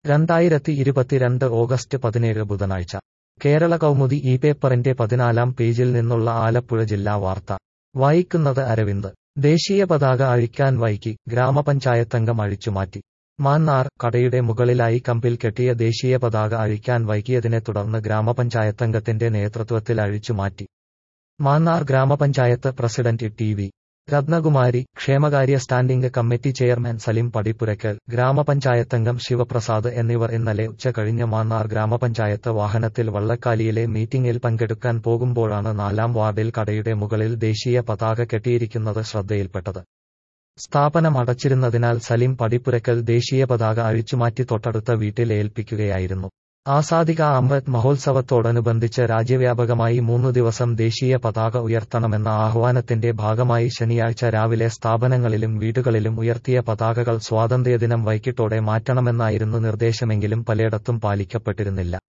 രണ്ടായിരത്തി ഇരുപത്തിരണ്ട് ഓഗസ്റ്റ് പതിനേഴ് ബുധനാഴ്ച കേരള കൗമുദി ഈ പേപ്പറിന്റെ പതിനാലാം പേജിൽ നിന്നുള്ള ആലപ്പുഴ ജില്ലാ വാർത്ത വായിക്കുന്നത് അരവിന്ദ് ദേശീയ പതാക അഴിക്കാൻ വൈകി ഗ്രാമപഞ്ചായത്തംഗം അഴിച്ചുമാറ്റി മാന്നാർ കടയുടെ മുകളിലായി കമ്പിൽ കെട്ടിയ ദേശീയ പതാക അഴിക്കാൻ വൈകിയതിനെ തുടർന്ന് ഗ്രാമപഞ്ചായത്തംഗത്തിന്റെ നേതൃത്വത്തിൽ അഴിച്ചുമാറ്റി മാന്നാർ ഗ്രാമപഞ്ചായത്ത് പ്രസിഡന്റ് ടി വി രത്നകുമാരി ക്ഷേമകാര്യ standing committee chairman Salim Padippurakkal ഗ്രാമപഞ്ചായത്തംഗം ശിവപ്രസാദ് എന്നിവർ ഇന്നലെ ഉച്ചകഴിഞ്ഞ് മാന്നാർ ഗ്രാമപഞ്ചായത്ത് വാഹനത്തിൽ വള്ളക്കാലിയിലെ മീറ്റിംഗിൽ പങ്കെടുക്കാൻ പോകുമ്പോഴാണ് നാലാം വാർഡിൽ കടയുടെ മുകളിൽ ദേശീയ പതാക കെട്ടിയിരിക്കുന്നത് ശ്രദ്ധയിൽപ്പെട്ടത് സ്ഥാപനം അടച്ചിരുന്നതിനാൽ സലിം പടിപ്പുരയ്ക്കൽ ദേശീയ പതാക അഴിച്ചുമാറ്റി തൊട്ടടുത്ത വീട്ടിൽ ഏൽപ്പിക്കുകയായിരുന്നു ആസാദിക അമൃത് മഹോത്സവത്തോടനുബന്ധിച്ച് രാജ്യവ്യാപകമായി മൂന്നു ദിവസം ദേശീയ പതാക ഉയർത്തണമെന്ന ആഹ്വാനത്തിന്റെ ഭാഗമായി ശനിയാഴ്ച രാവിലെ സ്ഥാപനങ്ങളിലും വീടുകളിലും ഉയർത്തിയ പതാകകൾ സ്വാതന്ത്ര്യദിനം വൈകിട്ടോടെ മാറ്റണമെന്നായിരുന്നു നിർദ്ദേശമെങ്കിലും പലയിടത്തും പാലിക്കപ്പെട്ടിരുന്നില്ല